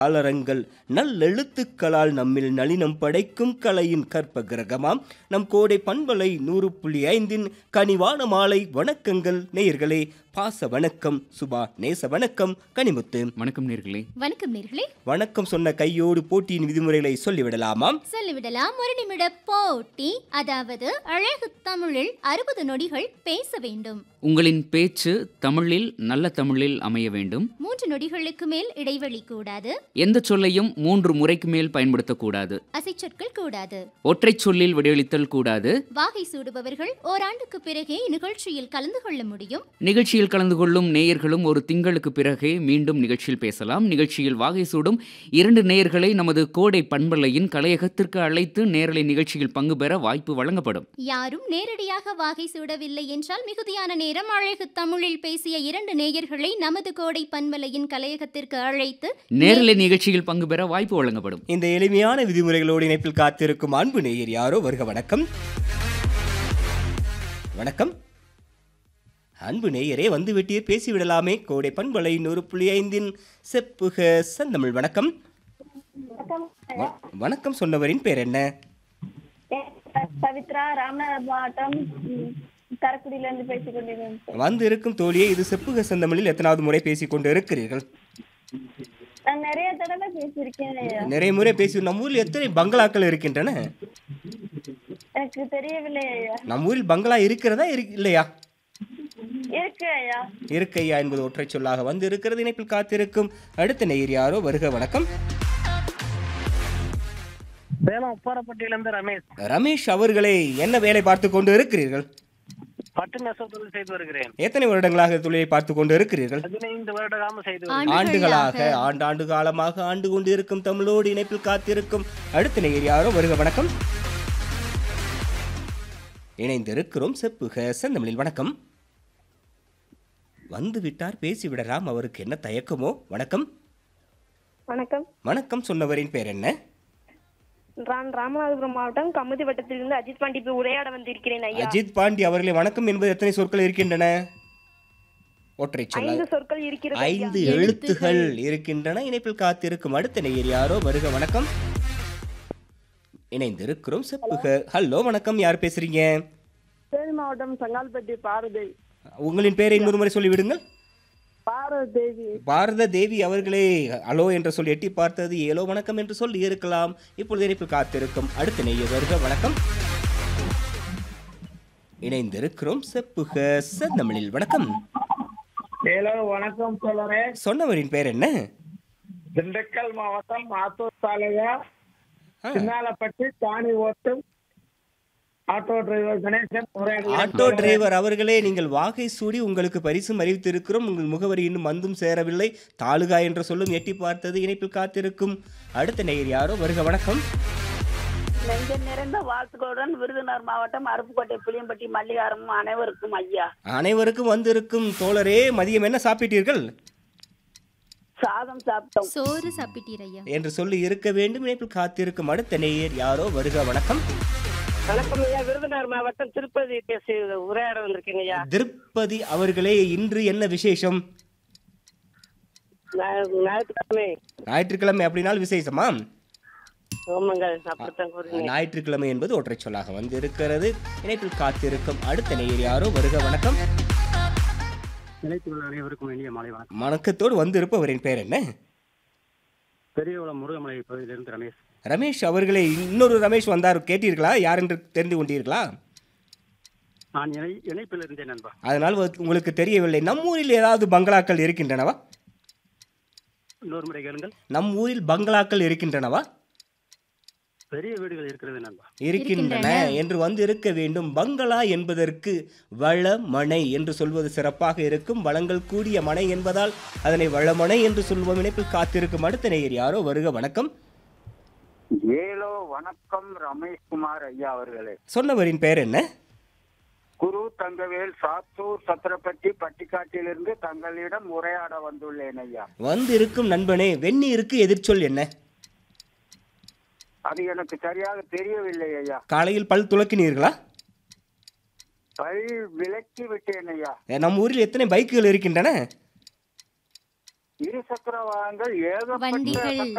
அலரங்கள் நல்லெழுத்துக்களால் நம்மில் நளினம் படைக்கும் கலையின் கற்ப கிரகமாம் நம் கோடை பண்பலை நூறு புள்ளி ஐந்தின் கனிவான மாலை வணக்கங்கள் நேயர்களே பாச வணக்கம் சுபா நேச வணக்கம் கனிமுத்து வணக்கம் நேர்களே வணக்கம் நேர்களே வணக்கம் சொன்ன கையோடு போட்டியின் விதிமுறைகளை சொல்லிவிடலாமாம் சொல்லிவிடலாம் ஒரு நிமிட போட்டி அதாவது அழகு தமிழில் அறுபது நொடிகள் பேச வேண்டும் உங்களின் பேச்சு தமிழில் நல்ல தமிழில் அமைய வேண்டும் மூன்று நொடிகளுக்கு மேல் இடைவெளி கூடாது எந்த சொல்லையும் மூன்று முறைக்கு மேல் பயன்படுத்தக்கூடாது அசைச்சொற்கள் கூடாது ஒற்றைச் சொல்லில் விடையளித்தல் கூடாது வாகை சூடுபவர்கள் ஓராண்டுக்கு பிறகே இந்நிகழ்ச்சியில் கலந்து கொள்ள முடியும் நிகழ்ச்சியில் கலந்து கொள்ளும் நேயர்களும் ஒரு திங்களுக்கு பிறகே மீண்டும் நிகழ்ச்சியில் பேசலாம் நிகழ்ச்சியில் வாகை சூடும் இரண்டு நேயர்களை நமது கோடை பண்பலையின் கலையகத்திற்கு அழைத்து நேரலை நிகழ்ச்சியில் பங்கு பெற வாய்ப்பு வழங்கப்படும் யாரும் நேரடியாக வாகை சூடவில்லை என்றால் மிகுதியான நேரம் அழகு தமிழில் பேசிய இரண்டு நேயர்களை நமது கோடை பன்மலையின் கலையகத்திற்கு அழைத்து நேரலை நிகழ்ச்சியில் பங்கு பெற வாய்ப்பு வழங்கப்படும் இந்த எளிமையான விதிமுறைகளோடு இணைப்பில் காத்திருக்கும் அன்பு நேயர் யாரோ வருக வணக்கம் வணக்கம் அன்பு நேயரே வந்து விட்டீர் பேசிவிடலாமே கோடை பண்பலை நூறு புள்ளி ஐந்தின் செப்புக செந்தமிழ் வணக்கம் வ- வணக்கம் சொன்னவரின் பேர் என்ன பவித்ரா ராமநாதபுரம் மாவட்டம் ம், காரைக்குடியில இருந்து பேசிக் கொண்டிருக்கேன் வந்து இருக்கும் தோழியே இது செப்புக செந்தமிழில் எத்தனாவது முறை பேசிக் கொண்டு இருக்கிறீர்கள் நான் நிறைய தடவை பேசியிருக்கேன் ஐயா. நிறைய முறை பேசி நம்ம ஊரில் எத்தனை பங்களாக்கள் இருக்கின்றன எனக்கு தெரியவில்லை ஐயா நம்ம ஊரில் பங்களா இருக்கிறதா இரு- இல்லையா இருக்கு ஐயா இருக்கையா என்பது ஒற்றைச் சொல்லாக வந்து இருக்கிறது இணைப்பில் காத்திருக்கும் அடுத்த நேயர் யாரோ வருக வணக்கம் சேலம் உப்பாரப்பட்டியிலிருந்து ரமேஷ் ரமேஷ் அவர்களே என்ன வேலை பார்த்து கொண்டு இருக்கிறீர்கள் பட்டு நெசவு தொழில் செய்து வருகிறேன் எத்தனை வருடங்களாக தொழிலை பார்த்து கொண்டு இருக்கிறீர்கள் பதினைந்து வருட காலம் செய்து வருகிறேன். ஆண்டுகளாக ஆண்டாண்டு காலமாக ஆண்டு கொண்டு இருக்கும் தமிழோடு இணைப்பில் காத்திருக்கும் அடுத்த நேயர் யாரோ வருக வணக்கம் இணைந்திருக்கிறோம் செப்புக செந்தமிழில் வணக்கம் வந்து விட்டார் பேசிவிடலாம் அவருக்கு என்ன தயக்கமோ வணக்கம் வணக்கம் வணக்கம் சொன்னவரின் பேர் என்ன நான் ராமநாதபுரம் மாவட்டம் கமுதி வட்டத்திலிருந்து அஜித் பாண்டி போய் உரையாட வந்திருக்கிறேன் ஐயா அஜித் பாண்டி அவர்களே வணக்கம் என்பது எத்தனை சொற்கள் இருக்கின்றன ஒற்றை சொல்ல ஐந்து சொற்கள் இருக்கிறது ஐயா. ஐந்து எழுத்துகள் இருக்கின்றன இணைப்பில் காத்திருக்கும் அடுத்த நேயர் யாரோ வருக வணக்கம் இணைந்திருக்கிறோம் செப்புக ஹலோ வணக்கம் யார் பேசுறீங்க தேனி மாவட்டம் சங்கால்பட்டி பாரதி உங்களின் பெயரை இன்னொரு முறை சொல்லிவிடுங்கள் பாரதி தேவி பாரத தேவி அவர்களே அலோ என்று சொல்லி எட்டி பார்த்தது ஏலோ வணக்கம் என்று சொல்லி இருக்கலாம் இப்பொழுது இணைப்பில் காத்திருக்கும் அடுத்த நேயர் வருக வணக்கம் இணைந்திருக்கிறோம் செப்புக செந்தமிழில் வணக்கம் ஹலோ வணக்கம் சொல்லுறே சொன்னவரின் பெயர் என்ன திண்டுக்கல் மாவட்டம் ஆத்தூர் தாலுகா ஆ. சின்னாலப்பட்டி தானி ஓட்டும் ஆட்டோ டிரைவர் கணேசன் உரையாடல் ஆட்டோ டிரைவர் அவர்களே நீங்கள் வாகை சூடி உங்களுக்கு பரிசும் அறிவித்திருக்கிறோம் உங்கள் முகவரி இன்னும் வந்தும் சேரவில்லை தாலுகா என்று சொல்லும் எட்டி பார்த்தது இணைப்பில் காத்திருக்கும் அடுத்த நேயர் யாரோ வருக வணக்கம் நெஞ்ச நிறைந்த வாழ்த்துக்களுடன் விருதுநகர் மாவட்டம் அருப்புக்கோட்டை புளியம்பட்டி மல்லிகாரம் அனைவருக்கும் ஐயா அனைவருக்கும் வந்திருக்கும் தோழரே மதியம் என்ன சாப்பிட்டீர்கள் சாதம் சாப்பிட்டோம் சோறு சாப்பிட்டீர் ஐயா என்று சொல்லி இருக்க வேண்டும் இணைப்பில் காத்திருக்கும் அடுத்த நேயர் யாரோ வருக வணக்கம் வணக்கம் ஐயா விருதுநகர் மாவட்டம் திருப்பதி பேசி உரையாட வந்திருக்கீங்க ஐயா திருப்பதி அவர்களே இன்று என்ன விசேஷம் ஞாயிற்றுக்கிழமை ஞாயிற்றுக்கிழமை அப்படினால் விசேஷமா ஆமாங்க அப்படித்தான் கூறுங்க ஞாயிற்றுக்கிழமை என்பது ஒற்றைச் சொல்லாக வந்து இருக்கிறது இணைப்பில் காத்திருக்கும் அடுத்த நேயர் யாரோ வருக வணக்கம் நிலைத்துள்ள அனைவருக்கும் இனிய மாலை வணக்கம் வணக்கத்தோடு வந்து இருப்பவரின் பெயர் என்ன பெரியகுளம் முருகமலை பகுதியிலிருந்து ரமேஷ் ரமேஷ் அவர்களே இன்னொரு ரமேஷ் வந்தார் கேட்டீர்களா யார் என்று தெரிந்து கொண்டீர்களா நான் இணை இணைப்பில் இருந்தேன் நண்பா அதனால் உ- உங்களுக்கு தெரியவில்லை நம் ஊரில் ஏதாவது பங்களாக்கள் இருக்கின்றனவா இன்னொரு முறை கேளுங்கள் நம் ஊரில் பங்களாக்கள் இருக்கின்றனவா பெரிய வீடுகள் இருக்கிறது நண்பா இருக்கின்றன என்று வந்து இருக்க வேண்டும் பங்களா என்பதற்கு வள மனை என்று சொல்வது சிறப்பாக இருக்கும் வளங்கள் கூடிய மனை என்பதால் அதனை வளமனை என்று சொல்வோம் இணைப்பில் காத்திருக்கும் அடுத்த நேயர் யாரோ வருக வணக்கம் ஏலோ வணக்கம் ரமேஷ்குமார் ஐயா அவர்களே சொன்னவரின் பெயர் என்ன குரு தங்கவேல் சாத்தூர் சத்திரப்பட்டி பட்டிக்காட்டிலிருந்து தங்களிடம் உரையாட வந்துள்ளேன் ஐயா வந்து இருக்கும் நண்பனே வெந்நீருக்கு எதிர்ச்சொல் என்ன அது எனக்கு சரியாக தெரியவில்லை ஐயா காலையில் பல் துலக்கினீர்களா பல் விலக்கி விட்டேன் ஐயா நம் ஊரில் எத்தனை பைக்குகள் இருக்கின்றன இருசக்கர வாகனங்கள் ஏகப்பட்ட வண்டிகள்